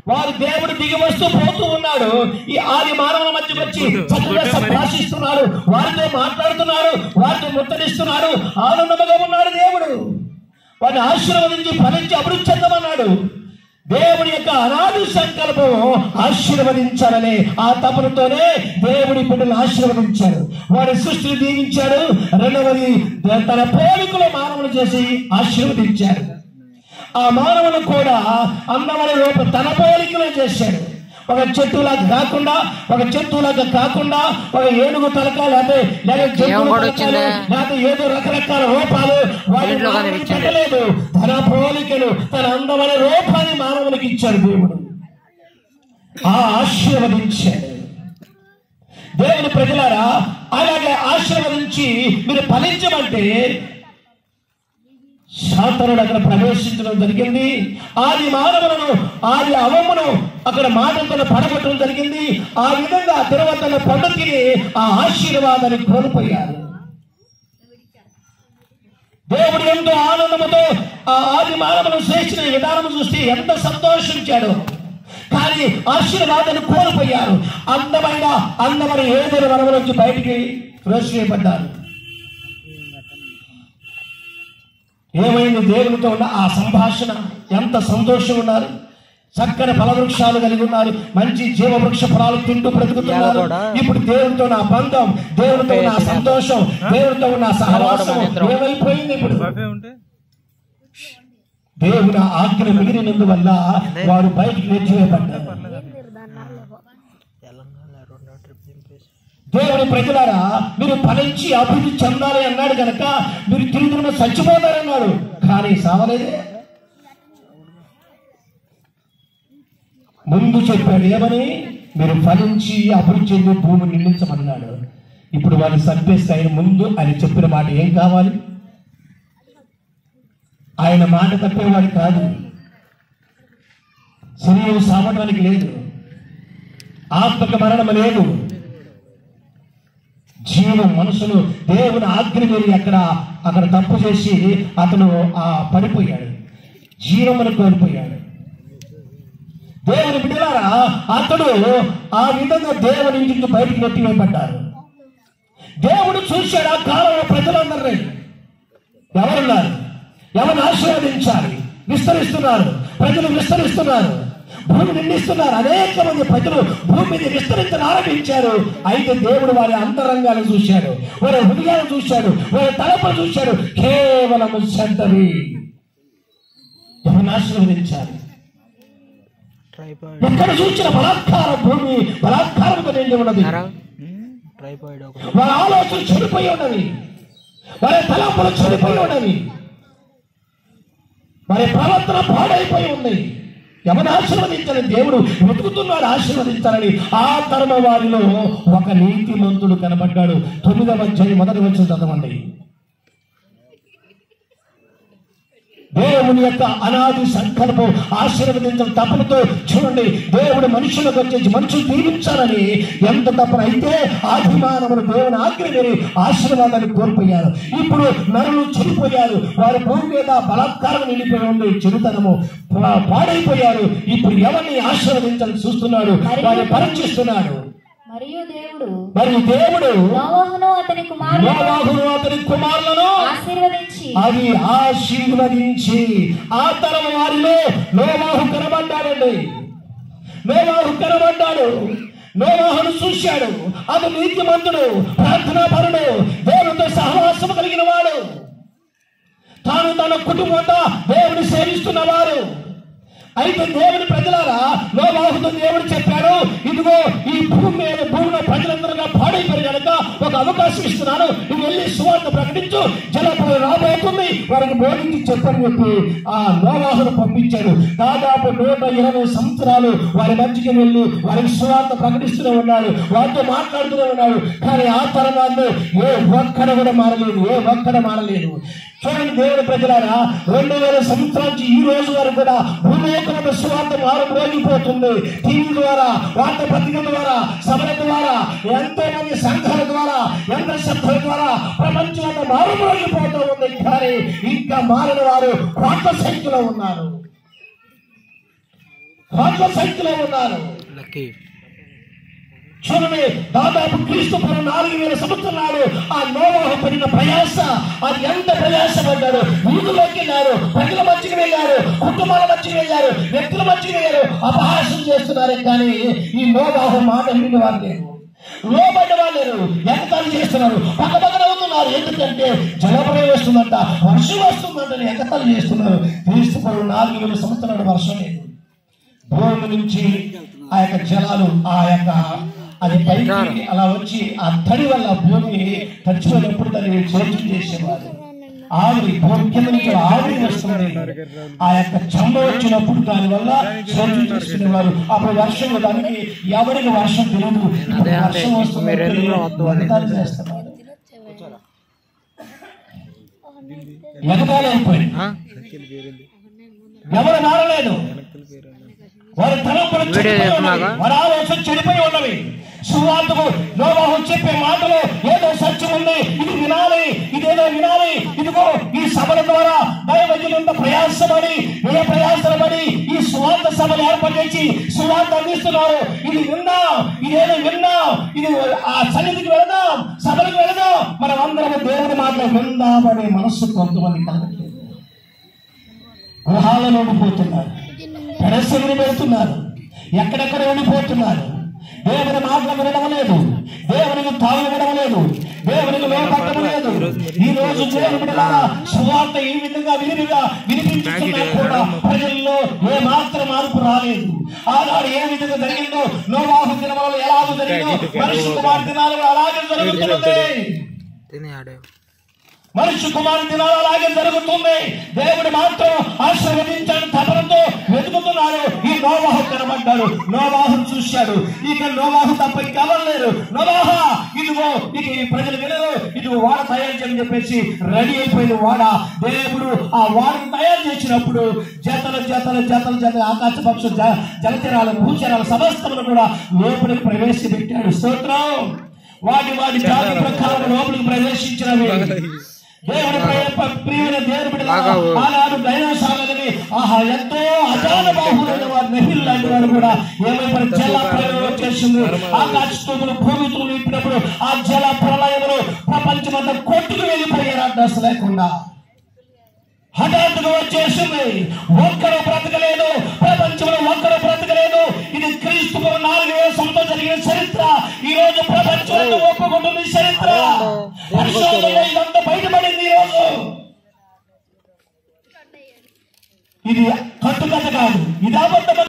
వారు దేవుడు దిగి వస్తూ పోతూ ఉన్నాడు ఈ ఆది మానవుల మధ్యకు వచ్చి చక్కగా సంభాషిస్తున్నాడు వారితో మాట్లాడుతున్నాడు వారితో ముట్టడిస్తున్నాడు ఆనందముగా ఉన్నాడు దేవుడు వారిని ఆశీర్వదించి ఫలించి అభివృద్ధి చెందమన్నాడు దేవుడి యొక్క అనాది సంకల్పం ఆశీర్వదించాలనే ఆ తపనతోనే దేవుడి బిడ్డలు ఆశీర్వదించాడు వారి సృష్టిని దీవించాడు రెండవది తన పోలికలో మానవులు చేసి ఆశీర్వదించాడు ఆ మానవులు కూడా అందమైన రూపం తన పోలికలో చేశాడు ఒక చెట్టులాగా కాకుండా ఒక చెట్టులాగా కాకుండా ఒక ఏనుగు తలక లేకపోతే లేక జంతువుల ఏం కూడా తలకాలు, వచ్చిందా? లేకపోతే ఏదో రకరకాల రూపాలు వాటి దీంట్లో కానీ మానవునికి ఇచ్చాడు. పెట్టలేదు తన పోలికను తన అందమైన రూపాన్ని మానవునికి ఇచ్చాడు దేవుడు ఆ ఆశీర్వదించాడు దేవుని ప్రజలారా అలాగే ఆశీర్వదించి మీరు ఫలించమంటే శాతనుడు అక్కడ ప్రవేశించడం జరిగింది ఆది మానవులను ఆది అవమును అక్కడ మాటలతో పడగొట్టడం జరిగింది ఆ విధంగా తిరువతల పండుగని ఆ ఆశీర్వాదాన్ని కోల్పోయారు దేవుడు ఎంతో ఆనందముతో ఆ ఆది మానవులను చేసిన విధానం చూస్తే ఎంత సంతోషించాడు కానీ ఆశీర్వాదాన్ని కోల్పోయారు అందమైన అందమైన ఏదైనా వరవ నుంచి బయటికి త్రోసివేయబడ్డారు ఏమైంది దేవునితో ఉన్న ఆ సంభాషణ ఎంత సంతోషం ఉన్నారు చక్కని ఫలవృక్షాలు కలిగి ఉన్నారు మంచి జీవవృక్ష ఫలాలు తింటూ బ్రతుకుతున్నారు కూడా ఇప్పుడు దేవునితో నా బంధం దేవునితో ఉన్న ఆ సంతోషం దేవునితో ఉన్న ఆ సహవాసం ఏమైపోయింది ఇప్పుడు బాబే ఉంటే దేవుని ఆజ్ఞ మిగిలినందువల్ల వారు బయటికి నెచ్చివేయబడ్డారు దేవుని ప్రజలారా మీరు ఫలించి అభివృద్ధి చెందాలి అన్నాడు కనుక మీరు తిరుగుతున్న చచ్చిపోతారన్నాడు కానీ సావలేదే ముందు చెప్పాడు ఏమని మీరు ఫలించి అభివృద్ధి చెంది భూమి నిండించమన్నాడు ఇప్పుడు వాళ్ళు చంపేస్తే ఆయన ముందు ఆయన చెప్పిన మాట ఏం కావాలి ఆయన మాట తప్పేవాడు కాదు శరీరం సామటానికి లేదు ఆత్మక మరణం లేదు జీవం మనసును దేవుని ఆజ్ఞ మీరి అక్కడ అక్కడ తప్పు చేసి అతను ఆ పడిపోయాడు జీవమును కోల్పోయాడు దేవుని బిడ్డలారా అతడు ఆ విధంగా దేవుని ఇంటికి బయటికి నెట్టివేయబడ్డారు దేవుడు చూశాడు ఆ కాలంలో ప్రజలందరినీ ఎవరున్నారు ఎవరిని ఆశీర్వదించాలి విస్తరిస్తున్నారు ప్రజలు విస్తరిస్తున్నారు భూమి నిండిస్తున్నారు అనేక మంది ప్రజలు భూమి మీద విస్తరించడం ఆరంభించారు అయితే దేవుడు వారి అంతరంగాలను చూశాడు వారి హృదయాలను చూశాడు వారి తలపులు చూశాడు కేవలం చెడ్డవి ఎవరిని ఆశీర్వదించాలి ట్రైపాయిడ్ ఎక్కడ చూసిన బలాత్కార భూమి బలాత్కారంతో నిండి ఉన్నది ట్రైపాయిడ్ ఒక వారి ఆలోచన చెడిపోయి ఉన్నవి వారి తలంపులు చెడిపోయి ఉన్నవి వారి ప్రవర్తన పాడైపోయి ఉంది ఎవరిని ఆశీర్వదించాలని దేవుడు వెతుకుతున్నాడు ఆశీర్వదించాలని ఆ తరమ వారిలో ఒక నీతిమంతుడు కనబడ్డాడు తొమ్మిదవ అధ్యాయం మొదటి వచ్చిన చదవండి దేవుని యొక్క అనాది సంకల్పం ఆశీర్వదించడం తపనతో చూడండి దేవుడు మనుషులకు వచ్చేసి మనుషులు దీవించాలని ఎంత తపన అయితే ఆభిమానమును దేవుని ఆజ్ఞ మీరి ఆశీర్వాదాన్ని కోల్పోయారు ఇప్పుడు నరులు చెడిపోయారు వారి భూమి మీద బలాత్కారం నిండిపోయి ఉంది చెడుతనము పా- పాడైపోయారు ఇప్పుడు ఎవరిని ఆశీర్వదించాలని చూస్తున్నాడు వారిని పరీక్షిస్తున్నాడు మరియు దేవుడు మరి దేవుడు నోవహును అతని కుమారులను నోవాహును అతని కుమారులను ఆశీర్వదించి అది ఆశీర్వదించి ఆ తరం వారిలో నోవాహు కనబడ్డాడండి నోవాహు కనబడ్డాడు నోవాహును చూశాడు అది నీతిమంతుడు ప్రార్థనాపరుడు దేవునితో సహవాసం కలిగిన వాడు తాను తన కుటుంబంతో దేవుని సేవిస్తున్నవారు అయితే దేవుని ప్రజలారా నోవాహుతో దేవుడు చెప్పాడు ఇదిగో ఈ భూమి మీద భూమిలో ప్రజలందరూ పాడైపోయి కనుక ఒక అవకాశం ఇస్తున్నాను నువ్వు వెళ్ళి సువార్త ప్రకటించు జలపద రాబోతుంది వారికి బోధించి చెప్పని చెప్పి ఆ నోవాహును పంపించాడు దాదాపు నూట ఇరవై సంవత్సరాలు వారి మధ్యకి వెళ్ళి వారికి సువార్త ప్రకటిస్తూనే ఉన్నాడు వారితో మాట్లాడుతూనే ఉన్నాడు కానీ ఆ తర్వాత ఏ ఒక్కడ కూడా మారలేదు ఏ ఒక్కడ మారలేదు చూడండి దేవుని ప్రజలారా రెండు వేల సంవత్సరాల నుంచి ఈ రోజు వరకు కూడా భూలోకమైన సువార్త మారుమోగిపోతుంది టీవీ ద్వారా వార్తా పత్రికల ద్వారా సభల ద్వారా ఎంతో మంది సంఘాల ద్వారా యంత్ర శబ్దాల ద్వారా ప్రపంచంలో మారుమోగిపోతూ ఉంది కానీ ఇంకా మారిన వారు కోట్ల సంఖ్యలో ఉన్నారు వందల సంఖ్యలో ఉన్నారు లక్కీ చూడండి దాదాపు క్రీస్తు పూర్వం నాలుగు వేల సంవత్సరాలు ఆ నోవాహు పడిన ప్రయాస అది ఎంత ప్రయాసపడ్డారు వీధుల్లోకి వెళ్ళారు ప్రజల మధ్యకి వెళ్ళారు కుటుంబాల మధ్యకి వెళ్ళారు వ్యక్తుల మధ్యకి వెళ్ళారు అపహాసం చేస్తున్నారే కానీ ఈ నోవాహు మాట విని వారు లేరు లోబడ్డ వాళ్ళు లేరు ఎగతాళి చేస్తున్నారు పక్కపక్కన అవుతున్నారు ఎందుకంటే జలప్రయం వస్తుందంట వర్షం వస్తుందంట ఎగతాళి చేస్తున్నారు క్రీస్తు పూర్వం నాలుగు వేల సంవత్సరాలు వర్షం లేదు భూమి నుంచి ఆ యొక్క జలాలు ఆ యొక్క అది పైకి అలా వచ్చి ఆ తడి వల్ల భూమి తడిచిపోయినప్పుడు దాన్ని చోటు చేసేవారు ఆవిరి భూమి కింద నుంచి ఆవిరి వస్తుంది ఆ యొక్క చెమ్మ వచ్చినప్పుడు దాని వల్ల చోటు చేసుకునేవారు అప్పుడు వర్షం దానికి ఎవరికి వర్షం తెలియదు ఇప్పుడు అదే అంటే వర్షం వస్తుంది మీరు ఎందులో వద్దు అని. చేస్తున్నారు ఎగతాళి అయిపోయింది ఆ? ఎవరు మారలేదు వారి తలంపులు వీడియో చెడిపోయి చేస్తున్నాగా? ఉన్నవి. వారి ఆలోచన చెడిపోయి ఉన్నవి సువార్తకు నోబాహు చెప్పే మాటలు ఏదో సత్యం ఉంది ఇది వినాలి ఇదేదో వినాలి ఇదిగో ఈ సభల ద్వారా దైవజనుంత ప్రయాసపడి ఏ ప్రయాసపడి ఈ సువార్త సభలు ఏర్పాటు చేసి సువార్త అందిస్తున్నారు ఇది విందాం ఇదేదో విందాం ఇది ఆ సన్నిధికి వెళదాం సభలకు వెళదాం మనం అందరం దేవుని మాటలు విందామనే మనస్సు కొంతమంది కలగట్లేదు గృహాలలో ఉండిపోతున్నారు పెడసెగిరి పెడుతున్నారు ఎక్కడెక్కడ ఉండిపోతున్నారు దేవుని మాటలు వినడం లేదు దేవునికి తాగు వినడం లేదు దేవునికి లోపట్టడం లేదు ఈ రోజు దేవుని బిడ్డలారా సువార్త ఈ విధంగా విరివిగా వినిపించుతున్నా కూడా ప్రజల్లో ఏ మాత్రం మార్పు రాలేదు ఆనాడు ఏ విధంగా జరిగిందో నోవాహు దినములలో ఎలాగో జరిగిందో మనిషి కుమార్ దినాలు కూడా అలాగే జరుగుతున్నది తిని ఆడే మనుష్య కుమారు దినాలు అలాగే జరుగుతుంది దేవుడు మాత్రం ఆశీర్వదించాడు తపనతో వెతుకుతున్నాడు ఈ నోవాహు కనబడ్డాడు నోవాహు చూశాడు ఇక నోవాహు తప్ప ఇంకెవరు లేరు నోవాహ ఇదిగో ఇక ఈ ప్రజలు వినరు ఇదిగో వాడ తయారు చేయని చెప్పేసి రెడీ అయిపోయిన వాడ దేవుడు ఆ వాడను తయారు చేసినప్పుడు జతలు జతలు జతలు జతలు ఆకాశ పక్ష జ- జలచరాలు భూచరాలు సమస్తమును కూడా లోపలికి ప్రవేశపెట్టాడు స్తోత్రం వాటి వాటి జాతి ప్రకారం లోపలికి ప్రవేశించినవి దేవుని ప్రియ- ప్రియమైన దేవుని బిడ్డలారా, ఆనాడు డైనోసార్లని ఆహా ఎంతో అజాన బాహులైన వారు నెహిల్ లాంటి వారు కూడా ఏమైపోయిన జల ప్రళయం వచ్చేసింది ఆకాశ తూములు భూమి తూములు ఇప్పినప్పుడు ఆ జల ప్రళయంలో ప్రపంచమంతా కొట్టుకు వెళ్ళిపోయారు అడ్రస్ లేకుండా హఠాత్తుగా వచ్చేసింది ఒక్కరు బ్రతకలేదు ప్రపంచంలో ఒక్కరు బ్రతకలేదు ఇది క్రీస్తు పూర్వం నాలుగు వేల సంవత్సరం జరిగిన చరిత్ర ఈ రోజు ప్రపంచంలో ఒప్పుకుంటుంది ఈ చరిత్ర పరిశోధనలో ఇదంతా బయటపడింది ఈ రోజు ఇది కట్టుకథ కాదు ఇది అబద్ధం